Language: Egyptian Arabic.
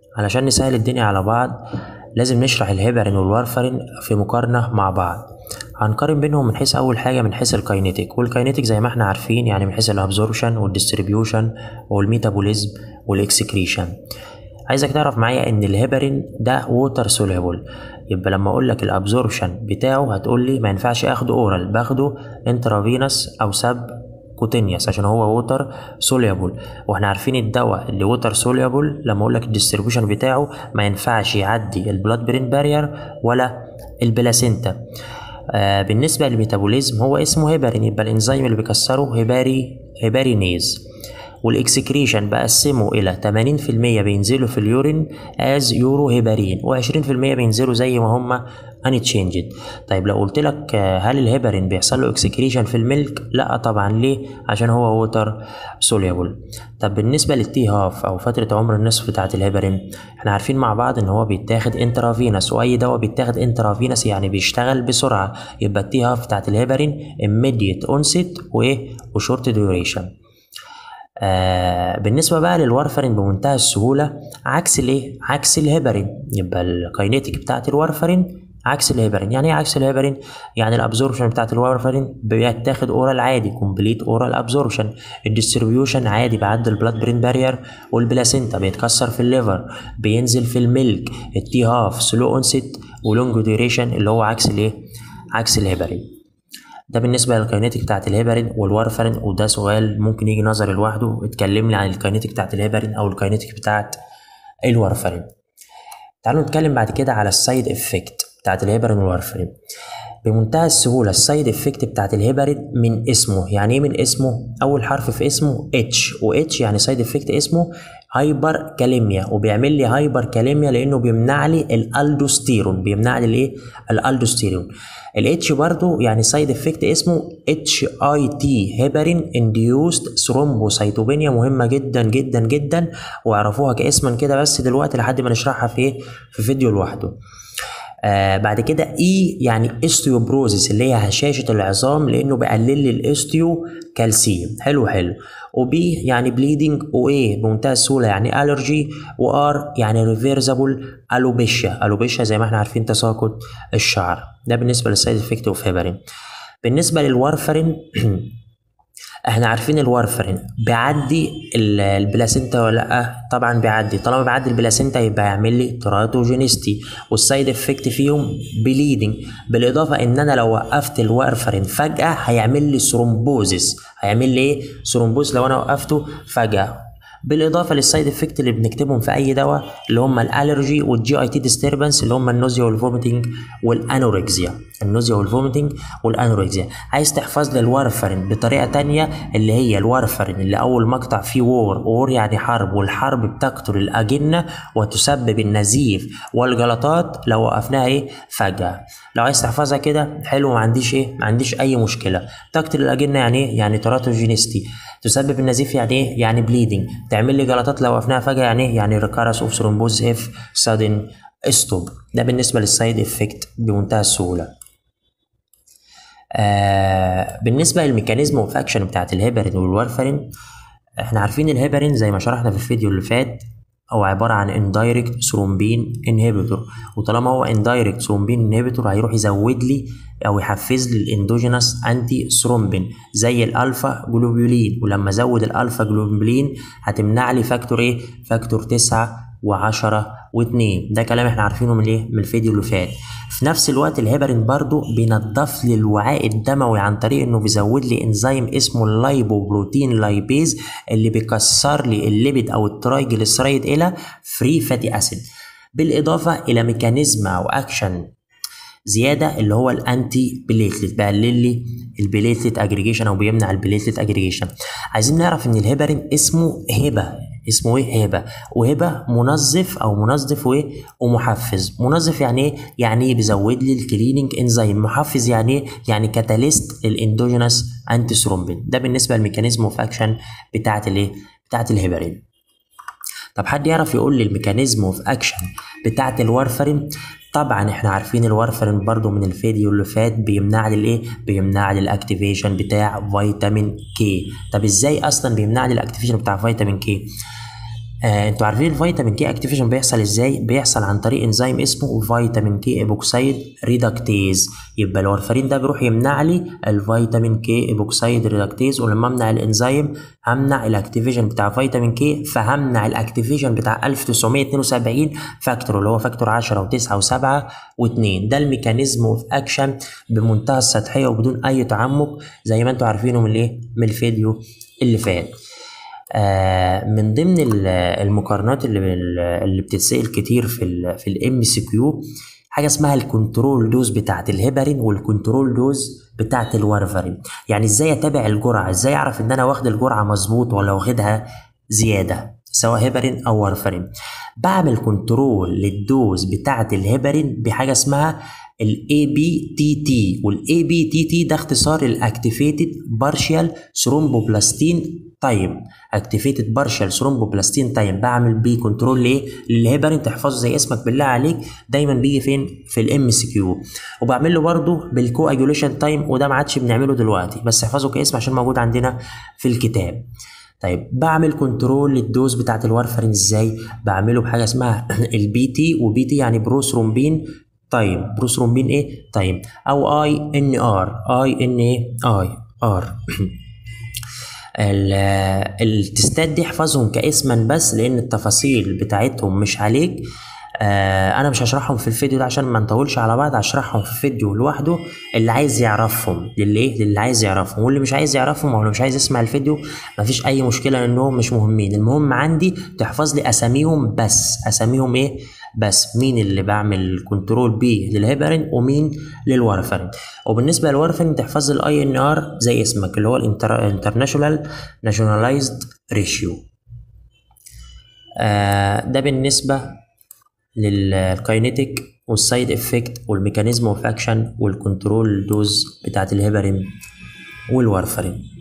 علشان نسهل الدنيا على بعض لازم نشرح الهيبرين والوارفرين في مقارنة مع بعض هنقارن بينهم من حيث أول حاجة من حيث الكاينيتيك والكاينيتيك زي ما احنا عارفين يعني من حيث الابزوربشن والديستريبيوشن والميتابوليزم والاكسكريشن عايزك تعرف معايا ان الهيبرين ده ووتر سوليبل يبقى لما اقول لك الابزوربشن بتاعه هتقول لي ما ينفعش اخده اورال باخده انترافينوس او سب كوتينيوس عشان هو ووتر سوليبل واحنا عارفين الدواء اللي ووتر سوليبل لما اقول لك الديستريبيوشن بتاعه ما ينفعش يعدي البلاد برين بارير ولا البلاسينتا آه بالنسبه للميتابوليزم هو اسمه هيبرين يبقى الانزيم اللي بيكسره هيباري هيبارينيز والاكسكريشن بقسمه الى 80% بينزلوا في اليورين از يورو هيبارين و20% بينزلوا زي ما هم unchanged طيب لو قلت لك هل الهيبرين بيحصل له اكسكريشن في الملك لا طبعا ليه عشان هو ووتر سوليبل طب بالنسبه للتي هاف او فتره عمر النصف بتاعه الهيبرين احنا عارفين مع بعض ان هو بيتاخد انترافينس واي دواء بيتاخد انترافينس يعني بيشتغل بسرعه يبقى التي هاف بتاعه الهيبرين immediate onset وايه وشورت ديوريشن آه بالنسبه بقى للورفرين بمنتهى السهوله عكس الايه عكس الهيبرين يبقى الكاينيتيك بتاعت الورفرين عكس الهيبرين يعني ايه عكس الهيبرين يعني الابزوربشن بتاعت الورفرين بيتاخد اورال عادي كومبليت اورال ابزوربشن الديستريبيوشن عادي بيعدي البلاد برين بارير والبلاسينتا بيتكسر في الليفر بينزل في الميلك التي هاف سلو اونست ولونج ديوريشن اللي هو عكس الايه عكس الهيبرين ده بالنسبه للكاينيتيك بتاعت الهيبرين والوارفرين وده سؤال ممكن يجي نظري لوحده اتكلم لي عن الكاينيتيك بتاعت الهيبرين او الكاينيتيك بتاعت الوارفرين تعالوا نتكلم بعد كده على السايد افكت بتاعت الهيبرين والوارفرين بمنتهى السهولة السايد افكت بتاعت الهيبرين من اسمه يعني ايه من اسمه اول حرف في اسمه اتش واتش يعني سايد افكت اسمه هايبر كاليميا وبيعمل لي هايبر كاليميا لانه بيمنع لي الالدوستيرون بيمنع لي الايه الالدوستيرون الاتش برضو يعني سايد افكت اسمه اتش اي تي هيبرين انديوست ثرومبوسايتوبينيا مهمه جدا جدا جدا واعرفوها كاسما كده بس دلوقتي لحد ما نشرحها في في فيديو لوحده آه بعد كده اي يعني استيوبروزيس اللي هي هشاشه العظام لانه بيقلل لي الاستيو كالسيوم حلو حلو وبي يعني بليدنج وايه بمنتهى السهوله يعني الرجي وار يعني ريفيرزابل الوبيشيا الوبيشيا زي ما احنا عارفين تساقط الشعر ده بالنسبه للسايد افكت اوف هيبرين بالنسبه للوارفرين احنا عارفين الوارفرين بيعدي البلاسينتا ولا لا طبعا بيعدي طالما بيعدي البلاسينتا يبقى يعمل لي تراتوجينيستي والسايد افكت فيهم بليدنج بالاضافه ان انا لو وقفت الوارفرين فجاه هيعمل لي ثرومبوزيس هيعمل لي ايه ثرومبوز لو انا وقفته فجاه بالاضافه للسايد افكت اللي بنكتبهم في اي دواء اللي هم الالرجي والجي اي تي ديستربنس اللي هم النوزيا والفوميتنج والانوركسيا النوزيا والفوميتنج والانوركسيا عايز تحفظ لي الوارفرين بطريقه تانية اللي هي الوارفرين اللي اول مقطع فيه وور وور يعني حرب والحرب بتقتل الاجنه وتسبب النزيف والجلطات لو وقفناها ايه فجاه لو عايز تحفظها كده حلو ما عنديش ايه ما عنديش اي مشكله تقتل الاجنه يعني ايه يعني تراتوجينيستي تسبب النزيف يعني ايه يعني بليدنج تعمل لي جلطات لو وقفناها فجاه يعني ايه يعني ريكارس اوف ثرومبوز اف سادن ستوب ده بالنسبه للسايد افكت بمنتهى السهوله آه بالنسبه للميكانيزم اوف اكشن بتاعت الهيبرين والوارفرين احنا عارفين الهيبرين زي ما شرحنا في الفيديو اللي فات هو عبارة عن اندايركت ثرومبين انهبيتور وطالما هو اندايركت ثرومبين انهبيتور هيروح يزود لي او يحفز لي الاندوجينس انتي ثرومبين زي الالفا جلوبولين ولما ازود الالفا جلوبولين هتمنع لي فاكتور ايه فاكتور 9 و10 و2 ده كلام احنا عارفينه من ايه من الفيديو اللي فات في نفس الوقت الهيبرين برضو بينضف لي الوعاء الدموي عن طريق انه بيزود لي انزيم اسمه اللايبوبروتين لايبيز اللي بيكسر لي الليبيد او الترايجليسرايد الى فري فاتي اسيد بالاضافه الى ميكانيزم او اكشن زياده اللي هو الانتي بليتلت بقلل لي البليتلت اجريجيشن او بيمنع البليتلت اجريجيشن عايزين نعرف ان الهيبرين اسمه هبه اسمه ايه هبه وهبه منظف او منظف وايه ومحفز منظف يعني ايه يعني ايه بيزود لي الكليننج انزيم محفز يعني ايه يعني كاتاليست للاندوجينس انتي ثرومبين ده بالنسبه للميكانيزم اوف اكشن بتاعه الايه بتاعه الهيبرين طب حد يعرف يقول لي الميكانيزم اوف اكشن بتاعه الوارفرين طبعا احنا عارفين الوارفرين برضو من الفيديو اللي فات بيمنع لي الايه بيمنع لي الاكتيفيشن بتاع فيتامين كي طب ازاي اصلا بيمنع لي الاكتيفيشن بتاع فيتامين كي آه، انتوا عارفين الفيتامين كي اكتيفيشن بيحصل ازاي بيحصل عن طريق انزيم اسمه فيتامين كي ايبوكسيد ريدكتيز يبقى الورفرين ده بيروح يمنع لي الفيتامين كي ايبوكسيد ريدكتيز ولما امنع الانزيم همنع الاكتيفيشن بتاع فيتامين كي فهمنع الاكتيفيشن بتاع 1972 فاكتور اللي هو فاكتور 10 و9 و7 و2 ده الميكانيزم اوف اكشن بمنتهى السطحيه وبدون اي تعمق زي ما انتوا عارفينه من الايه من الفيديو اللي فات آه، من ضمن ال- المقارنات اللي اللي بتتسأل كتير في ال في الام سي كيو حاجه اسمها الكنترول دوز بتاعت الهيبرين والكنترول دوز بتاعت الوارفرين يعني ازاي اتابع الجرعه ازاي اعرف ان انا واخد الجرعه مظبوط ولا واخدها زياده سواء هيبرين او وارفرين بعمل كنترول للدوز بتاعت الهيبرين بحاجه اسمها الاي بي تي تي والاي بي تي تي ده اختصار الاكتيفيتد بارشال ثرومبوبلاستين تايم اكتيفيتد بارشال ثرومبوبلاستين تايم بعمل بيه كنترول لايه للهيبرين تحفظه زي اسمك بالله عليك دايما بيجي فين في الام سي كيو وبعمل له برده بالكواجوليشن تايم وده ما عادش بنعمله دلوقتي بس احفظه كاسم عشان موجود عندنا في الكتاب طيب بعمل كنترول للدوز بتاعت الوارفرين ازاي بعمله بحاجه اسمها البي تي وبي تي يعني بروثرومبين تايم بروثرومبين ايه تايم او اي ان ار اي ان ايه اي ار ال- التستات دي احفظهم كاسما بس لان التفاصيل بتاعتهم مش عليك آه انا مش هشرحهم في الفيديو ده عشان ما نطولش على بعض هشرحهم في فيديو لوحده اللي عايز يعرفهم للي ايه للي عايز يعرفهم واللي مش عايز يعرفهم او اللي مش عايز يسمع الفيديو مفيش اي مشكله لانهم مش مهمين المهم عندي تحفظ لي اساميهم بس اساميهم ايه بس مين اللي بعمل كنترول بيه للهيبرين ومين للوارفرين وبالنسبه للوارفرين تحفظ الاي ان ار زي اسمك اللي هو الانترناشونال ناشوناليزد ريشيو ده بالنسبه للكاينيتيك والسايد افكت والميكانيزم اوف اكشن والكنترول دوز بتاعت الهيبرين والوارفرين